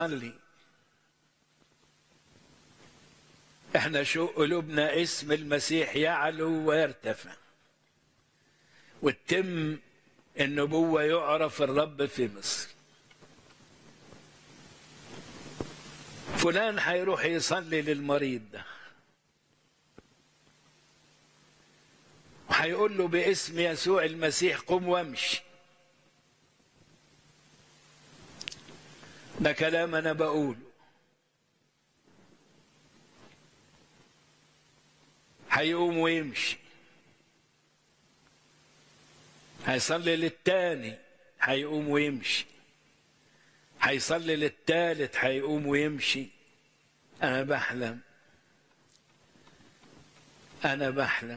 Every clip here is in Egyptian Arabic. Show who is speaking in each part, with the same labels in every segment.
Speaker 1: لي احنا شو قلوبنا اسم المسيح يعلو ويرتفع وتتم النبوة يعرف الرب في مصر فلان هيروح يصلي للمريض ده وهيقول له باسم يسوع المسيح قم وامشي ده كلام انا بقوله هيقوم ويمشي هيصلي للتاني هيقوم ويمشي هيصلي للتالت هيقوم ويمشي انا بحلم انا بحلم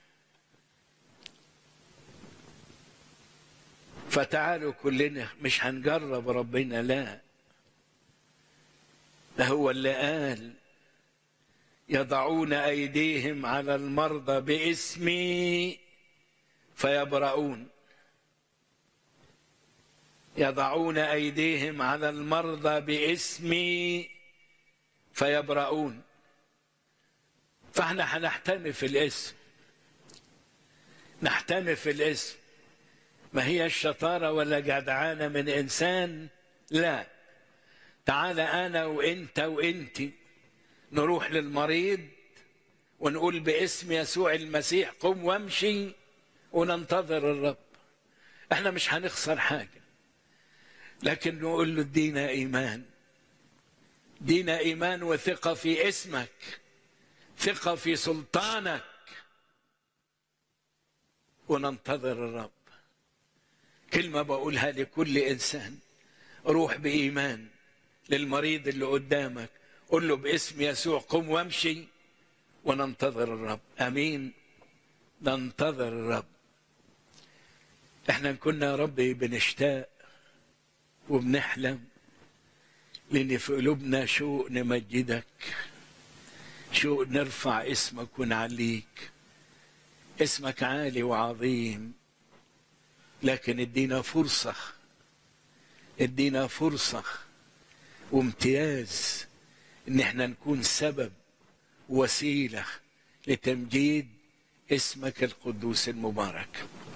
Speaker 1: فتعالوا كلنا مش هنجرب ربنا لا ده هو اللي قال يضعون ايديهم على المرضى باسمي فيبرؤون يضعون ايديهم على المرضى باسمي فيبرؤون فاحنا هنحتمي في الاسم نحتمي في الاسم ما هي الشطاره ولا جدعانه من انسان لا تعال انا وانت وانت نروح للمريض ونقول باسم يسوع المسيح قم وامشي وننتظر الرب احنا مش هنخسر حاجه لكن نقول له ادينا ايمان دينا ايمان وثقه في اسمك ثقه في سلطانك وننتظر الرب كلمه بقولها لكل انسان روح بايمان للمريض اللي قدامك قل له باسم يسوع قم وامشي وننتظر الرب امين ننتظر الرب احنا كنا يا ربي بنشتاق وبنحلم لان في قلوبنا شوق نمجدك شوق نرفع اسمك ونعليك اسمك عالي وعظيم لكن ادينا فرصه ادينا فرصه وامتياز ان احنا نكون سبب وسيله لتمجيد اسمك القدوس المبارك